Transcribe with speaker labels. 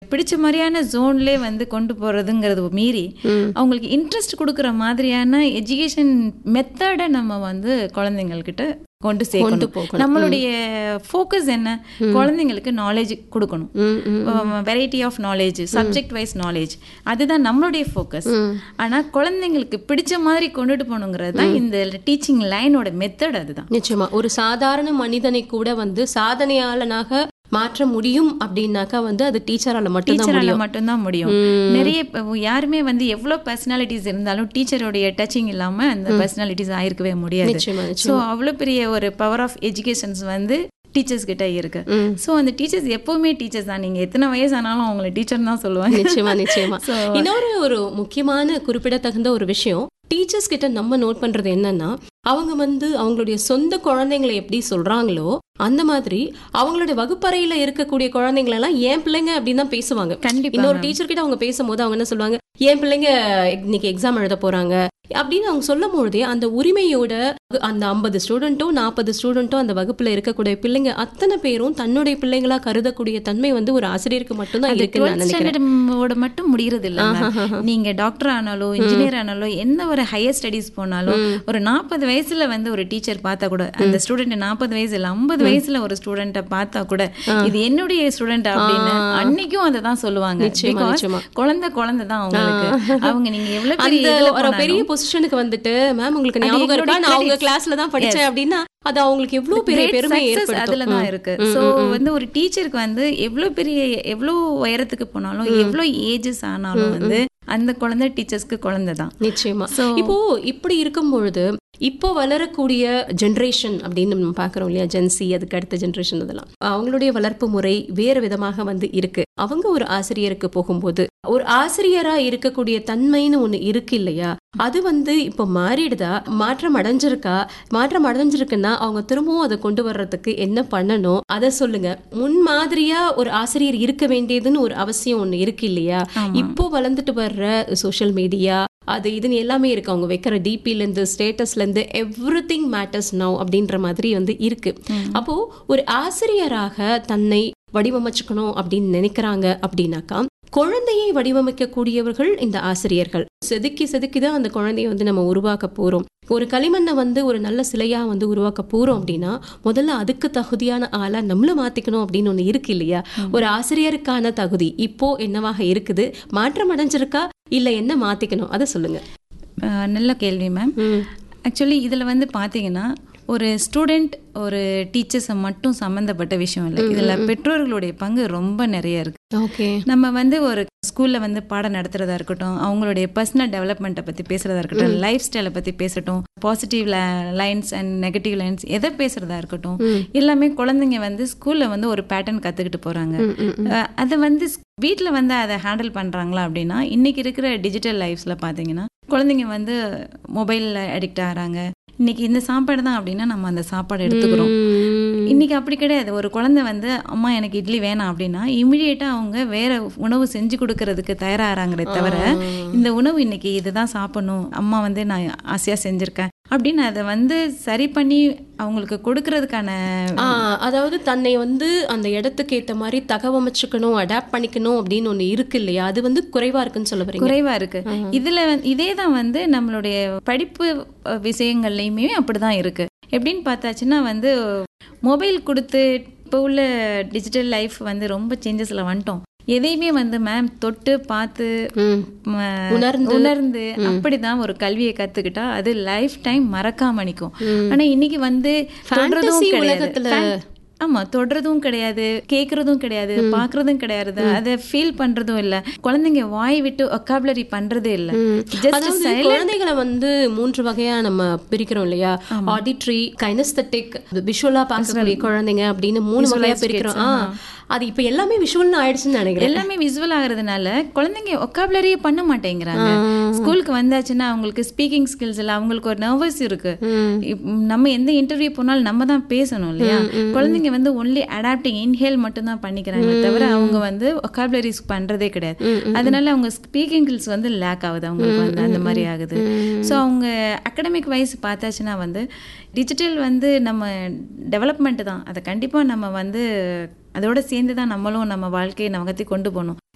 Speaker 1: பிடிச்ச மாதிரியான ஜோன்லேயே வந்து கொண்டு போகிறதுங்கிறது மீறி அவங்களுக்கு இன்ட்ரெஸ்ட் கொடுக்குற மாதிரியான எஜுகேஷன் மெத்தடை நம்ம வந்து குழந்தைங்கள்கிட்ட கொண்டு சேர்க்கணும் நம்மளுடைய ஃபோக்கஸ் என்ன குழந்தைங்களுக்கு நாலேஜ் கொடுக்கணும் variety of knowledge subject wise knowledge அதுதான் நம்மளுடைய ஃபோக்கஸ் ஆனா குழந்தைங்களுக்கு பிடிச்ச மாதிரி கொண்டுட்டு போகணுங்கிறது தான் இந்த டீச்சிங் லைனோட மெத்தட் அதுதான்
Speaker 2: நிச்சயமா ஒரு சாதாரண மனிதனை கூட வந்து சாதனையாளனாக மாற்ற முடியும் அப்படின்னாக்கா வந்து அது டீச்சரால மட்டும்தான்
Speaker 1: டீச்சரால
Speaker 2: முடியும்
Speaker 1: மட்டும்தான் முடியும் நிறைய இப்ப யாருமே வந்து எவ்வளவு பர்சனாலிட்டிஸ் இருந்தாலும் டீச்சருடைய டச்சிங் இல்லாம அந்த பர்சனாலிட்டிஸ் ஆயிருக்கவே முடியாது
Speaker 2: நிச்சயமா
Speaker 1: ஸோ அவ்வளோ பெரிய ஒரு பவர் ஆஃப் எஜுகேஷன்ஸ் வந்து டீச்சர்ஸ் கிட்ட இருக்கு ஸோ அந்த டீச்சர்ஸ் எப்பவுமே டீச்சர்ஸ் தான் நீங்க எத்தனை வயசு ஆனாலும் அவங்கள டீச்சர் தான் சொல்லுவாங்க
Speaker 2: நிச்சயமா நிச்சயமா இன்னொரு ஒரு முக்கியமான குறிப்பிடத்தகுந்த ஒரு விஷயம் டீச்சர்ஸ் கிட்ட நம்ம நோட் பண்றது என்னன்னா அவங்க வந்து அவங்களுடைய சொந்த குழந்தைங்களை எப்படி சொல்றாங்களோ அந்த மாதிரி அவங்களுடைய வகுப்பறையில இருக்கக்கூடிய குழந்தைங்களை எல்லாம் என் பிள்ளைங்க அப்படின்னு தான் பேசுவாங்க
Speaker 1: கண்டிப்பா
Speaker 2: இன்னொரு டீச்சர் கிட்ட அவங்க பேசும்போது அவங்க என்ன சொல்லுவாங்க என் பிள்ளைங்க இன்னைக்கு எக்ஸாம் எழுத போறாங்க அப்படின்னு அவங்க சொல்லும் பொழுதே அந்த உரிமையோட அந்த ஐம்பது ஸ்டூடெண்ட்டோ நாற்பது ஸ்டூடெண்ட்டோ அந்த வகுப்புல இருக்கக்கூடிய பிள்ளைங்க அத்தனை பேரும் தன்னுடைய பிள்ளைங்களா கருதக்கூடிய தன்மை வந்து ஒரு ஆசிரியருக்கு மட்டும்தான் இருக்குன்னு நான் நினைக்கிறேன்
Speaker 1: ஸ்டாண்டர்டோட மட்டும் முடியறது இல்ல நீங்க டாக்டர் ஆனாலும் இன்ஜினியர் ஆனாலும் என்ன ஒரு ஹையர் ஸ்டடீஸ் போனாலும் ஒரு நாற்பது வயசுல வந்து ஒரு டீச்சர் பார்த்தா கூட அந்த ஸ்டூடெண்ட் நாற்பது வயசு இல்ல ஐம்பது வயசுல ஒரு ஸ்டூடெண்ட்டை பார்த்தா கூட இது என்னுடைய ஸ்டூடெண்ட் அப்படின்னு அன்னைக்கும் அதை தான் சொல்லுவாங்க
Speaker 2: நிச்சயமா,
Speaker 1: Because
Speaker 2: நிச்சயமா.
Speaker 1: குழந்தை குழந்தை தான் அவங்களுக்கு அவங்க நீங்க எவ்வளவு பெரிய
Speaker 2: அந்த
Speaker 1: இதுல
Speaker 2: ஒரு
Speaker 1: போனாலும்
Speaker 2: பெரிய பொசிஷனுக்கு வந்துட்டு மேம் உங்களுக்கு
Speaker 1: அது
Speaker 2: ஞாபகம் இருக்கா
Speaker 1: எங்களுடைய
Speaker 2: நான் உங்க
Speaker 1: credits.
Speaker 2: கிளாஸ்ல தான் படிச்சேன் அப்படின்னா அது அவங்களுக்கு எவ்வளவு பெரிய
Speaker 1: Great
Speaker 2: பெருமை
Speaker 1: success
Speaker 2: ஏற்படுத்தும்
Speaker 1: அதுல தான் இருக்கு சோ வந்து ஒரு டீச்சருக்கு வந்து எவ்வளவு பெரிய எவ்வளவு உயரத்துக்கு போனாலும் எவ்வளவு ஏஜஸ் ஆனாலும் வந்து அந்த குழந்தை டீச்சர்ஸ்க்கு குழந்தை தான்
Speaker 2: நிச்சயமா
Speaker 1: So-
Speaker 2: இப்போ இப்படி இருக்கும் பொழுது இப்போ வளரக்கூடிய ஜென்ரேஷன் அப்படின்னு நம்ம பாக்குறோம் இல்லையா ஜென்சி அதுக்கு அடுத்த ஜென்ரேஷன் இதெல்லாம் அவங்களுடைய வளர்ப்பு முறை வேறு விதமாக வந்து இருக்கு அவங்க ஒரு ஆசிரியருக்கு போகும்போது ஒரு ஆசிரியரா இருக்கக்கூடிய தன்மைன்னு ஒண்ணு இருக்கு இல்லையா அது வந்து இப்போ மாறிடுதா மாற்றம் அடைஞ்சிருக்கா மாற்றம் அடைஞ்சிருக்குன்னா அவங்க திரும்பவும் அதை கொண்டு வர்றதுக்கு என்ன பண்ணணும் அதை சொல்லுங்க முன் மாதிரியா ஒரு ஆசிரியர் இருக்க வேண்டியதுன்னு ஒரு அவசியம் ஒண்ணு இருக்கு இல்லையா இப்போ வளர்ந்துட்டு வர்ற சோஷியல் மீடியா அது இதுன்னு எல்லாமே இருக்கு அவங்க வைக்கிற டிபில இருந்து ஸ்டேட்டஸ்ல இருந்து எவ்ரி திங் மேட்டர்ஸ் நவ் அப்படின்ற மாதிரி வந்து இருக்கு அப்போ ஒரு ஆசிரியராக தன்னை வடிவமைச்சுக்கணும் அப்படின்னு நினைக்கிறாங்க அப்படின்னாக்கா குழந்தையை வடிவமைக்கக்கூடியவர்கள் இந்த ஆசிரியர்கள் செதுக்கி செதுக்கி தான் அந்த குழந்தையை வந்து நம்ம உருவாக்க போறோம் ஒரு களிமண்ணை வந்து ஒரு நல்ல சிலையா வந்து உருவாக்க போறோம் அப்படின்னா முதல்ல அதுக்கு தகுதியான ஆளா நம்மள மாத்திக்கணும் அப்படின்னு ஒண்ணு இருக்கு இல்லையா ஒரு ஆசிரியருக்கான தகுதி இப்போ என்னவாக இருக்குது மாற்றம் அடைஞ்சிருக்கா இல்ல என்ன மாத்திக்கணும் அதை சொல்லுங்க
Speaker 1: அஹ் நல்ல கேள்வி மேம் ஆக்சுவலி இதுல வந்து பாத்தீங்கன்னா ஒரு ஸ்டூடெண்ட் ஒரு டீச்சர்ஸை மட்டும் சம்மந்தப்பட்ட விஷயம் இல்லை இதுல பெற்றோர்களுடைய பங்கு ரொம்ப நிறைய இருக்கு
Speaker 2: ஓகே
Speaker 1: நம்ம வந்து ஒரு ஸ்கூல்ல வந்து பாடம் நடத்துறதா இருக்கட்டும் அவங்களுடைய பர்சனல் டெவலப்மெண்ட்டை பத்தி பேசுறதா இருக்கட்டும் லைஃப் ஸ்டைலை பத்தி பேசட்டும் positive lines and negative lines எதை பேசுறதா இருக்கட்டும் எல்லாமே குழந்தைங்க வந்து ஸ்கூல்ல வந்து ஒரு பேட்டர்ன் கத்துக்கிட்டு போறாங்க அஹ் அதை வந்து வீட்டில் வந்து அதை ஹேண்டில் பண்றாங்களா அப்படின்னா இன்னைக்கு இருக்கிற டிஜிட்டல் லைஃப்ஸ்ல பாத்தீங்கன்னா குழந்தைங்க வந்து மொபைல்ல அடிக்ட் ஆகிறாங்க இன்னைக்கு இந்த சாப்பாடு தான் அப்படின்னா நம்ம அந்த சாப்பாடு எடுத்துக்கிறோம் இன்னைக்கு அப்படி கிடையாது ஒரு குழந்தை வந்து அம்மா எனக்கு இட்லி வேணாம் அப்படின்னா இமிடியேட்டா அவங்க வேற உணவு செஞ்சு கொடுக்கறதுக்கு தயாராகிறாங்களே தவிர இந்த உணவு இன்னைக்கு இதுதான் சாப்பிடணும் அம்மா வந்து நான் ஆசையா செஞ்சிருக்கேன் அப்படின்னு அதை வந்து சரி பண்ணி அவங்களுக்கு கொடுக்கறதுக்கான
Speaker 2: ஆஹ் அதாவது தன்னை வந்து அந்த இடத்துக்கு ஏத்த மாதிரி தகவமைச்சுக்கணும் அடாப்ட் பண்ணிக்கணும் அப்படின்னு ஒண்ணு இருக்கு இல்லையா அது வந்து குறைவா இருக்குன்னு சொல்ல வரீங்க
Speaker 1: குறைவா இருக்கு இதுல வந்து இதே தான் வந்து நம்மளுடைய படிப்பு அஹ், விஷயங்கள்லயுமே அப்படிதான் இருக்கு எப்படின்னு பார்த்தாச்சுன்னா வந்து மொபைல் கொடுத்து இப்போ உள்ள டிஜிட்டல் லைஃப் வந்து ரொம்ப சேஞ்சஸ்ல வந்துட்டோம் எதையுமே வந்து மேம் தொட்டு பார்த்து
Speaker 2: ம்.
Speaker 1: ம,
Speaker 2: உணர்ந்து.
Speaker 1: உணர்ந்து அப்படிதான் ஒரு கல்வியை கத்துக்கிட்டா அது லைஃப் டைம் மறக்காம நிக்கும் ஆனா இன்னைக்கு வந்து தொடுறதும்
Speaker 2: Fantasy
Speaker 1: கிடையாது
Speaker 2: உலகத்துல-
Speaker 1: Fan- ஆமா தொடுறதும் கிடையாது கேக்குறதும் கிடையாது பாக்குறதும் கிடையாது அதை ஃபீல் பண்றதும் இல்ல குழந்தைங்க வாய் விட்டு ஒக்காபுலரி பண்றதே இல்ல ஜஸ்ட்
Speaker 2: அதாவது குழந்தைகளை வந்து மூன்று வகையா நம்ம பிரிக்கிறோம் இல்லையா ஆடிட்ரி கைனஸ்தட்டிக் விஷுவலா பார்க்கக்கூடிய குழந்தைங்க அப்படின்னு மூணு வகையா பிரிக்கிறோம் ஆ, அது இப்ப எல்லாமே விஷுவல்னு ஆயிடுச்சுன்னு நினைக்கிறேன்
Speaker 1: எல்லாமே விசுவல் ஆகுறதுனால குழந்தைங்க ஒக்காபுலரியே பண்ண மாட்டேங்கிறாங்க ஸ்கூலுக்கு வந்தாச்சுன்னா அவங்களுக்கு ஸ்பீக்கிங் ஸ்கில்ஸ் இல்ல அவங்களுக்கு ஒரு நர்வஸ் இருக்கு இப்- நம்ம எந்த இன்டர்வியூ போனாலும் நம்ம தான் பேசணும் இல்லையா குழந்தைங்க வந்து ஒன்லி அடாப்டிங் இன்ஹேல் மட்டும் தான் பண்ணிக்கிறாங்க தவிர அவங்க வந்து ஒக்காபுலரிஸ் பண்றதே கிடையாது அதனால அவங்க ஸ்பீக்கிங் ஸ்கில்ஸ் வந்து லேக் ஆகுது அவங்களுக்கு வந்து அந்த மாதிரி ஆகுது ஸோ அவங்க அகடமிக் வைஸ் பார்த்தாச்சுன்னா வந்து டிஜிட்டல் வந்து நம்ம டெவலப்மெண்ட் தான் அதை கண்டிப்பா நம்ம வந்து அதோட சேர்ந்து தான் நம்மளும் நம்ம வாழ்க்கையை நகர்த்தி கொண்டு போகணும்